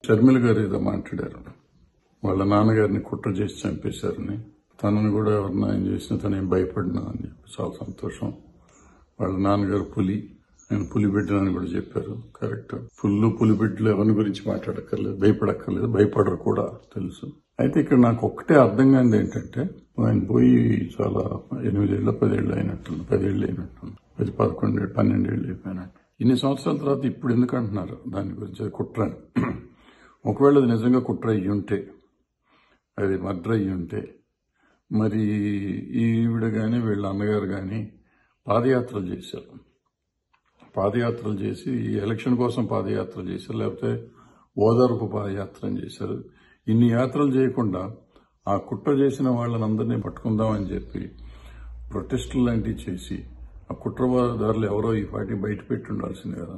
షర్మిల గారు ఏదో మాట్లాడారు వాళ్ళ నాన్నగారిని కుట్ర చేసి చంపేశారని తనని కూడా ఎవరన్నా ఆయన చేసిన తను ఏం భయపడినా అని చెప్పి చాలా సంతోషం వాళ్ళ నాన్నగారు పులి నేను పులి బిడ్డనని కూడా చెప్పారు కరెక్ట్ పుల్లు పులి బిడ్డలు ఎవరి గురించి మాట్లాడక్కర్లేదు భయపడక్కర్లేదు భయపడరు కూడా తెలుసు అయితే ఇక్కడ నాకు ఒక్కటే అర్థం కానిది ఏంటంటే ఆయన పోయి చాలా ఎనిమిదేళ్ళు పదేళ్ళు అయినట్టుంది పదేళ్ళు అయినట్టుంది పది పదకొండేళ్ళు పన్నెండేళ్ళు అయిపోయినట్టు ఇన్ని సంవత్సరాల తర్వాత ఇప్పుడు ఎందుకు అంటున్నారు దాని గురించి అది కుట్ర అని. ఒకవేళ అది నిజంగా కుట్ర అయ్యి ఉంటే అది మర్డర్ అయ్యి ఉంటే మరి ఈవిడ కానీ వీళ్ళ అన్నగారు కానీ పాదయాత్రలు చేశారు పాదయాత్రలు చేసి ఈ ఎలక్షన్ కోసం పాదయాత్రలు చేశారు లేకపోతే ఓదార్పు పాదయాత్ర చేశారు ఇన్ని యాత్రలు చేయకుండా ఆ కుట్ర చేసిన వాళ్ళనందరినీ పట్టుకుందామని చెప్పి ప్రొటెస్టులు లాంటివి చేసి ఆ కుట్రదారులు ఎవరో ఈ పార్టీ బయట పెట్టి ఉండాల్సింది కదా